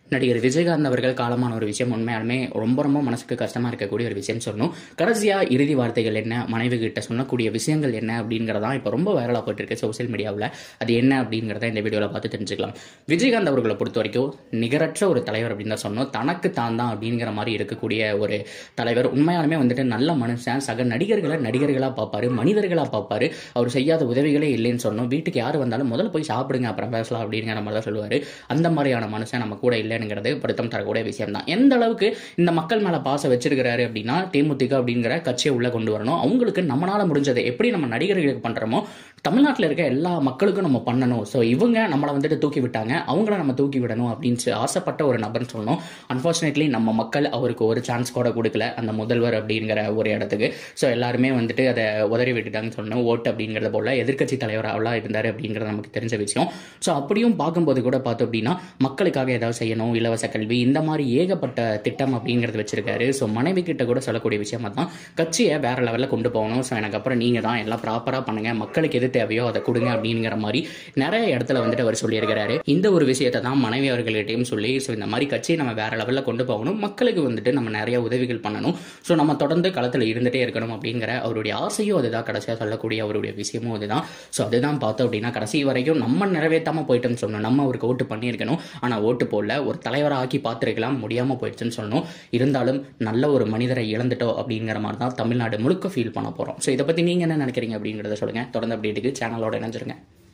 நடிகர் விஜயகாந்த் அவர்கள் காலமான ஒரு விஷயம் உண்மையாலுமே ரொம்ப ரொம்ப மனசுக்கு கஷ்டமா இருக்கக்கூடிய ஒரு விஷயம் சொல்லணும் கடைசியா இறுதி வார்த்தைகள் என்ன மனைவி கிட்ட சொன்னக்கூடிய விஷயங்கள் என்ன அப்படிங்கறதா இப்போ ரொம்ப வைரலா போயிட்டு இருக்கு சோசியல் மீடியாவில் அது என்ன அப்படிங்கறத இந்த வீடியோல பார்த்து தெரிஞ்சுக்கலாம் விஜயகாந்த் அவர்களை பொறுத்த வரைக்கும் நிகரற்ற ஒரு தலைவர் அப்படின்னு தான் சொன்னோம் தனக்கு தான் தான் அப்படிங்கிற மாதிரி இருக்கக்கூடிய ஒரு தலைவர் உண்மையாலுமே வந்துட்டு நல்ல மனுஷன் சக நடிகர்களை நடிகர்களா பார்ப்பாரு மனிதர்களா பார்ப்பாரு அவர் செய்யாத உதவிகளே இல்லைன்னு சொன்னோம் வீட்டுக்கு யார் வந்தாலும் முதல்ல போய் சாப்பிடுங்க அப்புறம் பேசலாம் அப்படிங்கிற மாதிரி தான் சொல்லுவாரு அந்த மாதிரியான மனுஷன் நம்ம கூட இல்லைங்கிறது வருத்தம் தரக்கூடிய விஷயம் தான் எந்த அளவுக்கு இந்த மக்கள் மேல பாசம் வச்சிருக்கிறாரு அப்படின்னா தேமுதிக அப்படிங்கிற கட்சியை உள்ள கொண்டு வரணும் அவங்களுக்கு நம்மளால முடிஞ்சதை எப்படி நம்ம நடிகர்களுக்கு பண்றோமோ தமிழ்நாட்டில் இருக்க எல்லா மக்களுக்கும் நம்ம பண்ணணும் ஸோ இவங்க நம்மளை வந்துட்டு தூக்கி விட்டாங்க அவங்கள நம்ம தூக்கி விடணும் அப்படின்னு ஆசைப்பட்ட ஒரு நபர்னு சொல்லணும் அன்பார்ச்சுனேட்லி நம்ம மக்கள் அவருக்கு ஒரு சான்ஸ் கூட கொடுக்கல அந்த முதல்வர் அப்படிங்கிற ஒரு இடத்துக்கு ஸோ எல்லாருமே வந்துட்டு அதை உதறி விட்டுட்டாங்கன்னு சொல்லணும் ஓட்டு அப்படிங்கிறத போல எதிர்க்கட்சி தலைவராக இருந்தார் அப்படிங்கிறது நமக்கு தெரிஞ்ச விஷயம் ஸோ அப்படியும் பார்க்கும்போது கூட பார்த்தோம் அப்படின்னா மக்களுக்காக ஏதாவது செய்யணும் இலவச கல்வி இந்த மாதிரி ஏகப்பட்ட திட்டம் அப்படிங்கிறது வச்சிருக்காரு ஸோ மனைவி கிட்ட கூட சொல்லக்கூடிய விஷயமா தான் கட்சியை வேற லெவலில் கொண்டு போகணும் ஸோ எனக்கு அப்புறம் நீங்க தான் எல்லாம் ப்ராப்பராக பண்ணுங்க மக்களுக்கு எது தேவையோ அதை கொடுங்க அப்படிங்கிற மாதிரி நிறைய இடத்துல வந்துட்டு அவர் சொல்லியிருக்கிறாரு இந்த ஒரு விஷயத்தை தான் மனைவி அவர்கள்கிட்டையும் சொல்லி ஸோ இந்த மாதிரி கட்சியை நம்ம வேற லெவலில் கொண்டு போகணும் மக்களுக்கு வந்துட்டு நம்ம நிறைய உதவிகள் பண்ணணும் ஸோ நம்ம தொடர்ந்து களத்தில் இருந்துட்டே இருக்கணும் அப்படிங்கிற அவருடைய ஆசையும் அதுதான் கடைசியாக சொல்லக்கூடிய அவருடைய விஷயமும் அதுதான் ஸோ அதுதான் பார்த்தோம் அப்படின்னா கடைசி வரைக்கும் நம்ம நிறைவேற்றாம போயிட்டோம்னு சொல்லணும் நம்ம அவருக்கு ஓட்டு பண்ணியிருக்கணும் ஆனால் ஓட்டு போடல ஒரு தலைவராக ஆக்கி பார்த்துருக்கலாம் முடியாமல் போயிடுச்சுன்னு சொல்லணும் இருந்தாலும் நல்ல ஒரு மனிதரை இழந்துட்டோம் அப்படிங்கிற மாதிரி தான் தமிழ்நாடு முழுக்க ஃபீல் பண்ண போகிறோம் ஸோ இதை பற்றி நீங்கள் என்ன நினைக்கிறீங்க அப்படிங்கிறத சொல்லுங்கள் தொடர்ந்து அப்டேட்டுக்கு சேனலோட இணைஞ்சிருங்க